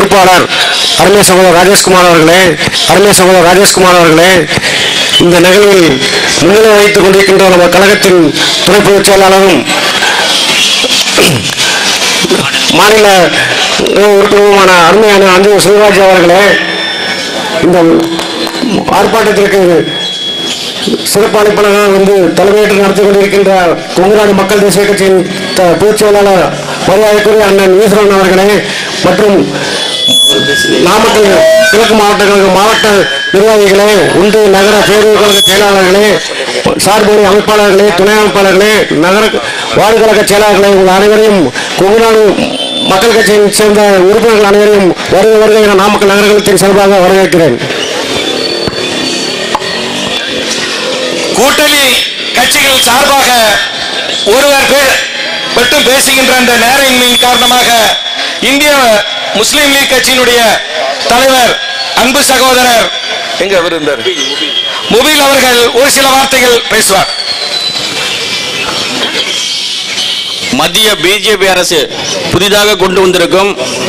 பொறுப்பாளர் அருமை சகோதரர் ராஜேஷ்குமார் அவர்களே அருமை சகோதரர் ராஜேஷ்குமார் அவர்களே இந்த நிகழ்வில் முன்னிலை வகித்துக் கொண்டிருக்கின்ற நம்ம கழகத்தின் துணை பொதுச் செயலாளரும் மாநில உறுப்பினருமான அருமையான அஞ்சு சிவராஜ் அவர்களே இந்த ஆர்ப்பாட்டத்திற்கு சிறப்பு அழைப்பாளராக வந்து தலைமையேற்று நடத்தி கொண்டிருக்கின்ற கொங்குநாடு மக்கள் தேசிய கட்சியின் த- பொதுச் செயலாளர் மரியாதைக்குரிய அண்ணன் ஈஸ்வரன் அவர்களே மற்றும் நாமக்கல் கிழக்கு மாவட்ட கழக மாவட்ட நிர்வாகிகளே ஒன்றிய நகர பேரூர் கழக செயலாளர்களே சார்புடைய அமைப்பாளர்களே துணை அமைப்பாளர்களே நகர வார்டு கழக செயலாளர்களே உங்கள் அனைவரையும் கொங்குநாடு மக்கள் கட்சியை சேர்ந்த உறுப்பினர்கள் அனைவரையும் வருக வருக என நாமக்கல் நகரகத்தின் சார்பாக வரவேற்கிறேன் கூட்டணி கட்சிகள் சார்பாக ஒருவர் பேர் மட்டும் பேசுகின்ற அந்த நேரமின்மையின் காரணமாக இந்திய முஸ்லீம் லீக் கட்சியினுடைய தலைவர் அன்பு சகோதரர் எங்க அவர் இருந்தார் முபில் அவர்கள் ஒரு சில வார்த்தைகள் பேசுவார் மத்திய பிஜேபி அரசு புதிதாக கொண்டு வந்திருக்கும்